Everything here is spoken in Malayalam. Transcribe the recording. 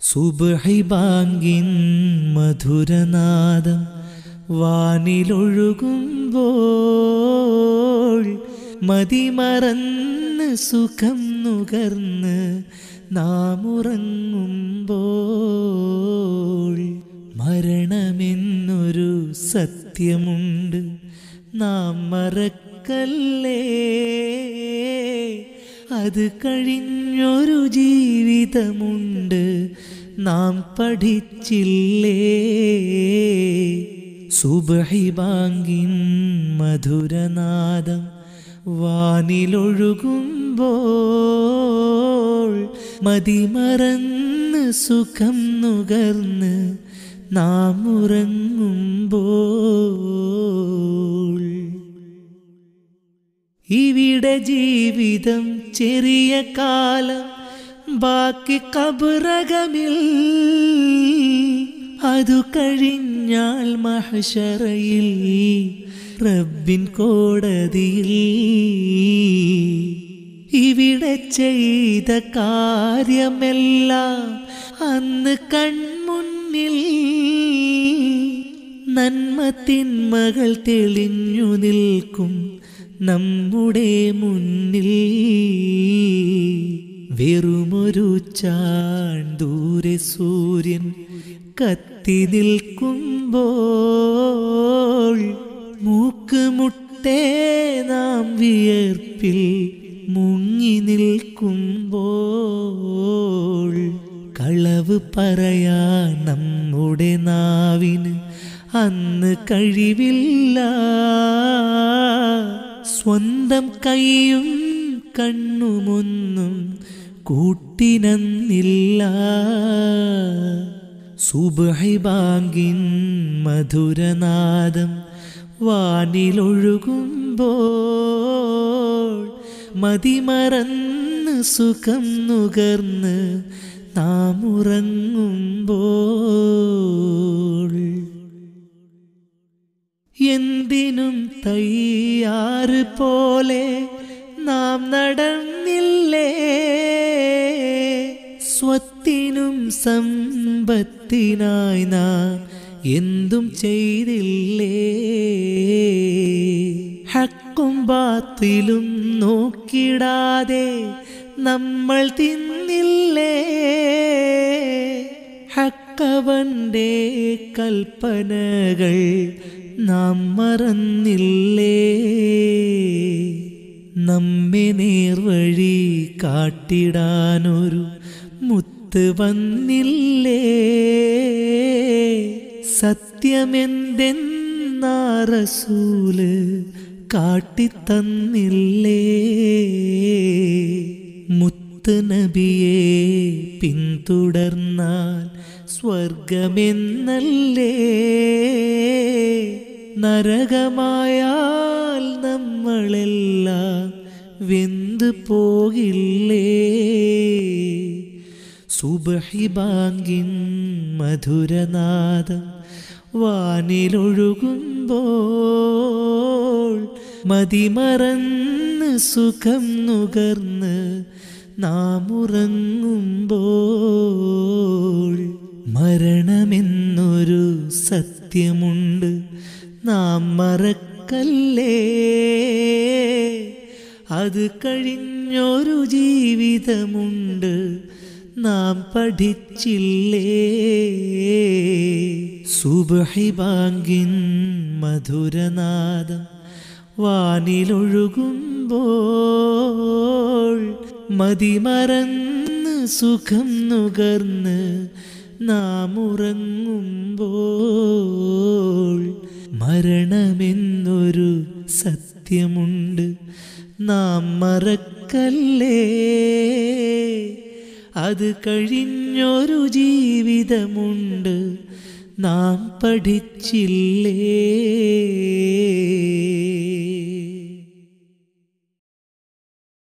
സുബഹി ബാങ്കിൻ മധുരനാദം വാനിലൊഴുകുമ്പോൾ മതിമറന്ന് സുഖം നുകർന്ന് നാം ഉറങ്ങുമ്പോൾ മരണമെന്നൊരു സത്യമുണ്ട് നാം മറക്കല്ലേ അത് കഴിഞ്ഞൊരു ജീവിതമുണ്ട് നാം പഠിച്ചില്ലേ സുബഹി ബാങ്കിൻ മധുരനാദം വാനിലൊഴുകുമ്പോൾ മതിമറന്ന് സുഖം നുകർന്ന് നാം ഉറങ്ങുമ്പോൾ ഇവിടെ ജീവിതം ചെറിയ കാലം ബാക്കി കബറകമിൽ അതു കഴിഞ്ഞാൽ മഹശറയിൽ റബ്ബിൻ കോടതിയിൽ ഇവിടെ ചെയ്ത കാര്യമെല്ലാം അന്ന് കൺമുന്നിൽ നന്മ തിന്മകൾ തെളിഞ്ഞു നിൽക്കും നമ്മുടെ മുന്നിൽ വെറുമൊരു ചാൺ ദൂരെ സൂര്യൻ കത്തി നിൽക്കുമ്പോൾ മൂക്ക് മുട്ടേ നാം വിയർപ്പിൽ മുങ്ങി നിൽക്കുമ്പോൾ കളവ് പറയാൻ നമ്മുടെ നാവിന് അന്ന് കഴിവില്ല സ്വന്തം കൈയും കണ്ണുമൊന്നും കൂട്ടിനന്നില്ല സുബഹി ബാങ്കിൻ മധുരനാദം വാനിലൊഴുകുമ്പോൾ മതിമറന്ന് സുഖം നുകർന്ന് നാം ഉറങ്ങുമ്പോൾ എന്തിനും തയ്യാറ് പോലെ നാം നടന്നില്ലേ സ്വത്തിനും സമ്പത്തിനായി നാം എന്തും ചെയ്തില്ലേ ഹക്കും ബാത്തിലും നോക്കിടാതെ നമ്മൾ തിന്നില്ലേ ഹക്കവന്റെ കൽപ്പനകൾ നാം മറന്നില്ലേ നമ്മെ നേർവഴി കാട്ടിടാനൊരു മുത്ത് വന്നില്ലേ സത്യമെന്തെന്നാ റസൂല് കാട്ടിത്തന്നില്ലേ മുത്ത് നബിയെ പിന്തുടർന്നാൽ സ്വർഗമെന്നല്ലേ നരകമായാൽ നമ്മളെല്ലാം വെന്തു പോകില്ലേ സുബഹി ബാങ്കിൻ മധുരനാദം വാനിലൊഴുകുമ്പോൾ മതിമറന്ന് സുഖം നുകർന്ന് നാം ഉറങ്ങുമ്പോൾ മരണമെന്നൊരു സത്യമുണ്ട് നാം മറക്കല്ലേ അത് കഴിഞ്ഞൊരു ജീവിതമുണ്ട് നാം പഠിച്ചില്ലേ സുബഹി ബാങ്കിൻ മധുരനാദം വാനിലൊഴുകുമ്പോൾ മതിമറന്ന് സുഖം നുകർന്ന് നാം ഉറങ്ങുമ്പോൾ മരണമെന്നൊരു സത്യമുണ്ട് നാം മറക്കല്ലേ അത് കഴിഞ്ഞൊരു ജീവിതമുണ്ട് നാം പഠിച്ചില്ലേ